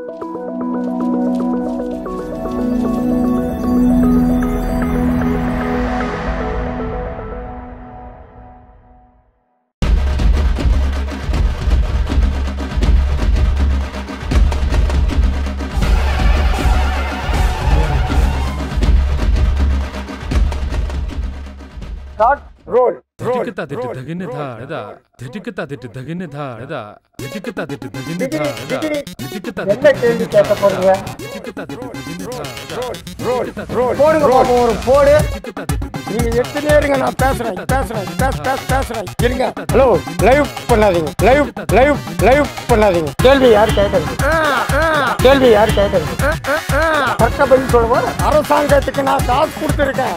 Start role ಧಿಟಿಕತ ದಿಟ್ಟು ದಗಿನೆ ಧಾಡದ ಧಿಟಿಕತ ದಿಟ್ಟು ದಗಿನೆ ಧಾಡದ ಧಿಟಿಕತ ದಿಟ್ಟು ದಗಿನೆ ಧಾಡದ ಧಿಟಿಕತ என்ன கேள்வி கேட்க போறீங்க ಧಿಟಿಕತ ದಿಟ್ಟು ದಗಿನೆ ಧಾಡದ ரோல் ரோல் போடுங்க பாப்போம் ஒரு போடு ಧಿಟಿಕತ ದಿಟ್ಟು நீங்க எடுத்துட்டே இருங்க நான் பேசுறேன் பேசுறேன் பேச பேச பேசுறேன் இருங்க ஹலோ லைவ் பண்ணாதீங்க லைவ் லைவ் லைவ் பண்ணாதீங்க கேள்வி யார் கேட்கறது கேள்வி யார் கேட்கறது கரெக்டா பதில் சொல்லுவார் அரசாங்கத்துக்கு நான் காசு கொடுத்துருக்கேன்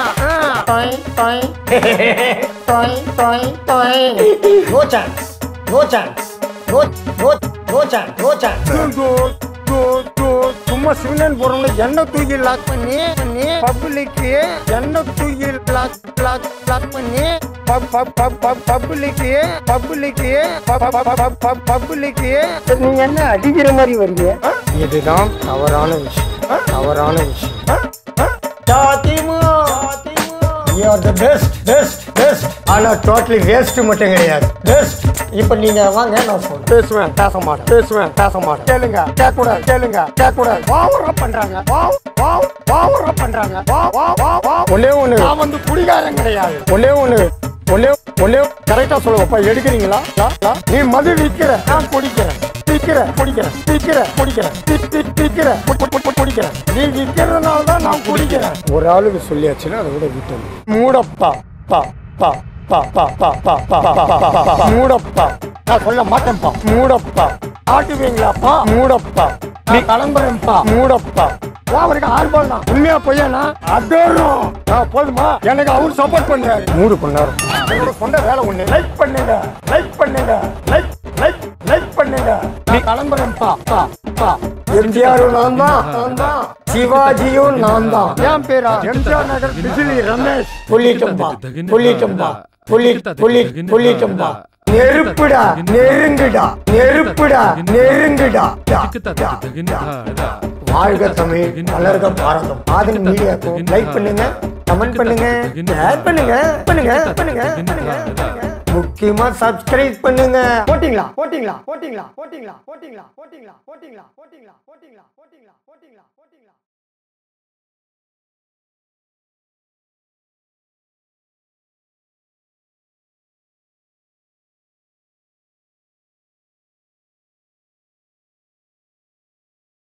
No chance. No chance. No, no, no chance. No chance. சும்மா சிவனன் போறவங்க எண்ணெய் தூக்கி லாக் பண்ணி பண்ணி பப்ளிக்கு எண்ணெய் தூக்கி லாக் லாக் லாக் பண்ணி பப்ளிக்கு பப்ளிக்கு பப்ளிக்கு நீங்க என்ன அடிக்கிற மாதிரி வரீங்க இதுதான் தவறான விஷயம் தவறான விஷயம் Fatima. You are the best, best, best. ஆனா டோட்டலி வேஸ்ட் மட்டும் கிடையாது Best. இப்போ நீங்க வாங்க நான் சொல்றேன் பேசுவேன் பேச மாட்டேன் பேசுவேன் பேச மாட்டேன் கேளுங்க கேட்க கூடாது கேளுங்க கேட்க கூடாது வாவரா பண்றாங்க வாவ் வாவ் வாவரா பண்றாங்க வா வா வா வா ஒண்ணே ஒண்ணு நான் வந்து குடிகாரன் கிடையாது ஒண்ணே ஒண்ணு ஒண்ணே ஒண்ணே கரெக்டா சொல்லுங்கப்பா எடுக்கிறீங்களா லா, லா. நீ மது விற்கிற நான் குடிக்கிறேன் விற்கிற குடிக்கிறேன் விற்கிற குடிக்கிறேன் வி- வி- விற்கிற கு- கு- கு- குடிக்கிறேன் நீ விற்கிறதுனால தான் நான் குடிக்கிறேன் ஒரு ஆளுக்கு சொல்லியாச்சுன்னா அதை விட விட்டு மூடப்பா பா பா பா பா பா பா பா பா பா பா பா மூடப்பா நான் சொல்ல மாட்டேன்ப்பா மூடப்பா ஆட்டுவீங்களாப்பா மூடப்பா நீ கிளம்புறேன்ப்பா மூடப்பா அவருக்கு ஆர்வம் தான் உண்மையா பொய்யானா அதரும் நான் போதுமா எனக்கு அவர் சப்போர்ட் பண்றாரு மூடு பண்ணாரு என்னோட சொந்த வேலை ஒண்ணு லைக் பண்ணுங்க லைக் பண்ணுங்க லைக் லைக் லைக் பண்ணுங்க நீ கிளம்புறேன்ப்பா பா பா எம்ஜிஆரும் நான் தான் நான் தான் சிவாஜியும் நான் தான் என் பேரா எம்ஜிஆர் நகர் பிஜிலி ரமேஷ் புள்ளிட்டம்பா புள்ளிட்டம்பா புள்ளி புள்ளி புள்ளிட்டம்பா நெருப்புடா நெருங்குடா நெருப்புடா நெருங்குடா ಧಿಟಿಕತ ದಿಟ್ಟು ದಗಿನೆ ಧಾಡದ வாழ்க தமிழ் வளர்க பாரதம் ஆதன் மீடியாக்கும் லைக் பண்ணுங்க கமெண்ட் பண்ணுங்க ஷேர் பண்ணுங்க பண்ணுங்க பண்ணுங்க பண்ணுங்க முக்கியமா சப்ஸ்கிரைப் பண்ணுங்க போட்டிங்களா போட்டிங்களா போட்டிங்களா போட்டிங்களா போட்டிங்களா போட்டிங்களா போட்டிங்களா போட்டிங்களா போட்டிங்களா போட்டிங்களா போட்டிங்களா போட்டிங்களா